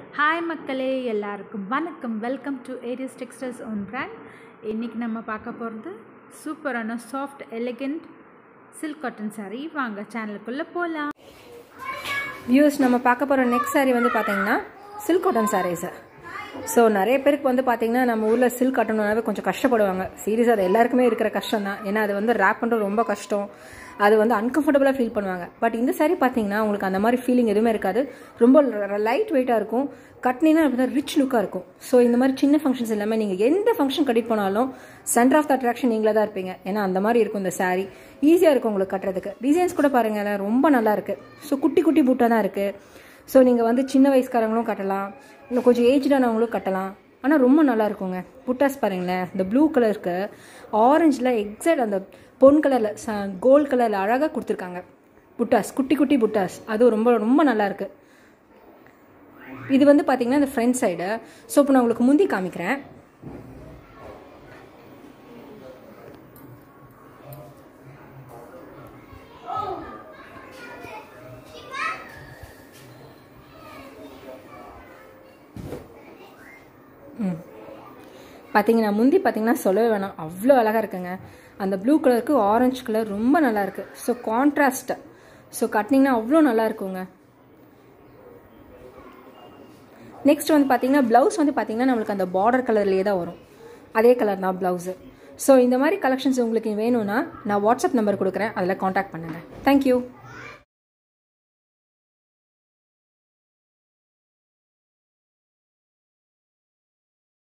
hi மக்களே எல்லாருக்கும் வணக்கம் welcome to Aries textiles own brand இன்றைக்கி நம்ம பார்க்க போகிறது சூப்பரான soft elegant silk cotton saree வாங்க சேனலுக்குள்ளே போகலாம் வியூஸ் நம்ம பார்க்க போகிற நெக்ஸ்ட் saree வந்து பார்த்தீங்கன்னா சில்க் காட்டன் sarees ஸோ நிறைய பேருக்கு வந்து பார்த்தீங்கன்னா நம்ம ஊரில் சில்க் கட்டணும்னாவே கொஞ்சம் கஷ்டப்படுவாங்க சீரியஸாக அது எல்லாருக்குமே இருக்கிற கஷ்டம் தான் ஏன்னா அது வந்து ரேப் பண்ணுறது ரொம்ப கஷ்டம் அது வந்து அன்கம்ஃபர்டபுளாக ஃபீல் பண்ணுவாங்க பட் இந்த saree பார்த்தீங்கன்னா உங்களுக்கு அந்த மாதிரி ஃபீலிங் எதுவுமே இருக்காது ரொம்ப லைட் வெயிட்டாக இருக்கும் கட்டினீங்கன்னா அப்படி தான் ரிச் லுக்காக இருக்கும் ஸோ இந்த மாதிரி சின்ன ஃபங்க்ஷன்ஸ் இல்லாமல் நீங்கள் எந்த ஃபங்க்ஷன் கட்டிட்டு போனாலும் சென்டர் ஆஃப் த அட்ராக்ஷன் நீங்களே தான் இருப்பீங்க ஏன்னா அந்த மாதிரி இருக்கும் இந்த saree ஈஸியாக இருக்கும் உங்களுக்கு கட்டுறதுக்கு டிசைன்ஸ் கூட பாருங்களேன் ரொம்ப நல்லா இருக்கு ஸோ குட்டி குட்டி பூட்டாக தான் இருக்குது ஸோ நீங்கள் வந்து சின்ன வயசுக்காரங்களும் கட்டலாம் இல்லை கொஞ்சம் ஏஜ்டானவங்களும் கட்டலாம் ஆனால் ரொம்ப நல்லா இருக்குங்க புட்டாஸ் பாருங்களேன் இந்த ப்ளூ கலருக்கு ஆரஞ்சில் எக்ஸாக்ட் அந்த பொன் கலரில் கோல்ட் கலரில் அழகாக கொடுத்துருக்காங்க புட்டாஸ் குட்டி குட்டி புட்டாஸ் அதுவும் ரொம்ப ரொம்ப நல்லா இருக்கு இது வந்து பார்த்தீங்கன்னா இந்த ஃப்ரண்ட் சைடு ஸோ இப்போ நான் உங்களுக்கு முந்தி காமிக்கிறேன் பார்த்தீங்கன்னா முந்தி பார்த்தீங்கன்னா சொல்லவே வேணாம் அவ்வளோ அழகாக இருக்குங்க அந்த ப்ளூ கலருக்கு ஆரஞ்சு கலர் ரொம்ப நல்லா இருக்கு ஸோ கான்ட்ராஸ்ட் ஸோ கட்டினீங்கன்னா அவ்வளோ நல்லா இருக்குங்க நெக்ஸ்ட் வந்து பார்த்தீங்கன்னா ப்ளவுஸ் வந்து பார்த்தீங்கன்னா நம்மளுக்கு அந்த பார்டர் கலர்லேயே தான் வரும் அதே கலர் தான் ப்ளவுஸு ஸோ இந்த மாதிரி கலெக்ஷன்ஸ் உங்களுக்கு வேணும்னா நான் வாட்ஸ்அப் நம்பர் கொடுக்குறேன் அதில் காண்டாக்ட் பண்ணுங்கள் தேங்க்யூ